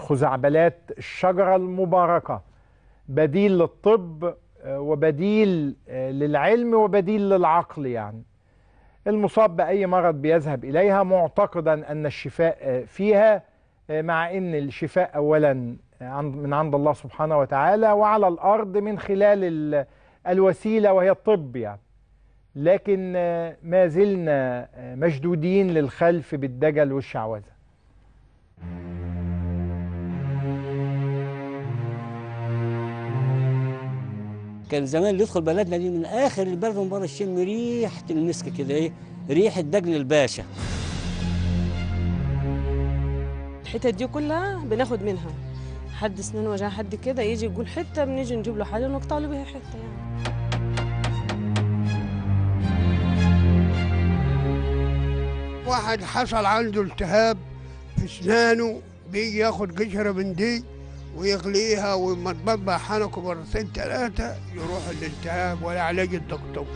خزعبلات الشجرة المباركة بديل للطب آه، وبديل آه، للعلم وبديل للعقل يعني المصاب بأي مرض بيذهب إليها معتقدا أن الشفاء آه، فيها آه، مع أن الشفاء أولا عند- من عند الله سبحانه وتعالى وعلى الأرض من خلال ال- الوسيلة وهي الطب يعني لكن آه، ما زلنا آه، مشدودين للخلف بالدجل والشعوذة كان زمان اللي يدخل بلدنا دي من اخر البلد من بره الشم ريحه المسك كده ايه ريحه دجن الباشا الحتت دي كلها بناخد منها حد سنان وجع حد كده يجي يقول حته بنيجي نجيب له حاجه ونقطع له بيها حته يعني واحد حصل عنده التهاب في اسنانه بيجي ياخد قشره من دي ويغليها ويمضمضها حنكه مرتين ثلاثه يروح الالتهاب ولا علاج الدكتور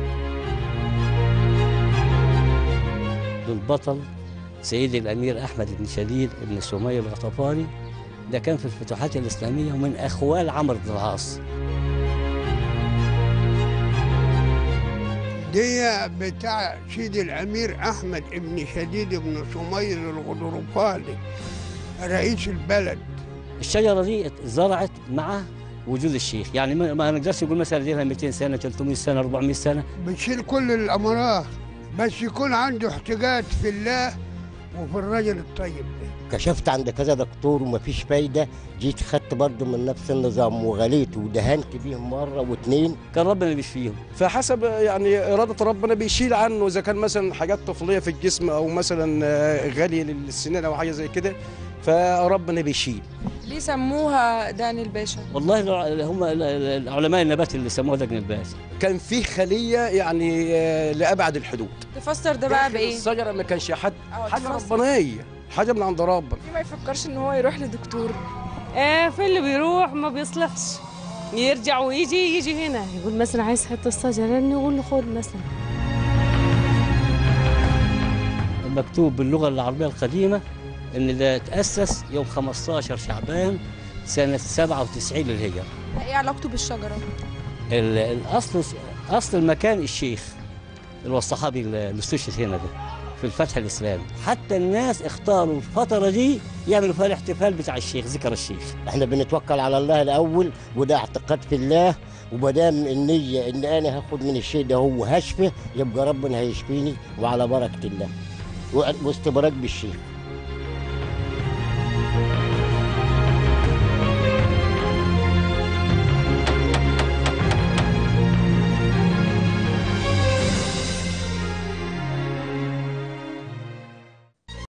البطل سيدي الامير احمد بن شديد بن سمية الغطفاني ده كان في الفتوحات الاسلاميه ومن اخوال عمرو بن العاص دي بتاع سيدي الامير احمد ابن شديد بن سمير الغضرفاني رئيس البلد الشجره دي زرعت مع وجود الشيخ يعني ما ما نقدرش نقول مثلا دي لها 200 سنه 300 سنه 400 سنه بتشيل كل الامراض بس يكون عنده احتجاج في الله وفي الرجل الطيب ده كشفت عند كذا دكتور ومفيش فايده جيت خدت برضه من نفس النظام وغليت ودهنت بيهم مره واتنين كان ربنا بيشفيهم فحسب يعني إرادة ربنا بيشيل عنه إذا كان مثلا حاجات طفلية في الجسم أو مثلا آه، غالية للسنان أو حاجة زي كده فربنا بيشيل ليه سموها دقن الباشا؟ والله الع- هم ال- ال- العلماء النبات اللي سموها دجن الباشا كان فيه خلية يعني آه، لأبعد الحدود تفسر ده بقى بايه؟ الشجرة ما كانش حد اه حاجة تفسر. ربانية حاجة من عند ربنا ليه ما يفكرش ان هو يروح لدكتور؟ آه في اللي بيروح ما بيصلحش يرجع ويجي يجي هنا يقول مثلا عايز حته الشجره نقول له خد مثلا مكتوب باللغة العربية القديمة إن ده تأسس يوم 15 شعبان سنة 97 للهجرة ده ايه علاقته بالشجرة؟ ال- الأصل أصل المكان الشيخ اللي هو الصحابي اللي استشهد هنا ده في الفتح الإسلامي حتى الناس اختاروا الفترة دي يعملوا فيها الاحتفال بتاع الشيخ ذكر الشيخ احنا بنتوكل على الله الاول وده اعتقاد في الله ومادام النيه ان انا هاخد من الشيء ده هو هشفه يبقى ربنا هيشفيني وعلى بركه الله و- واستبراك بالشيخ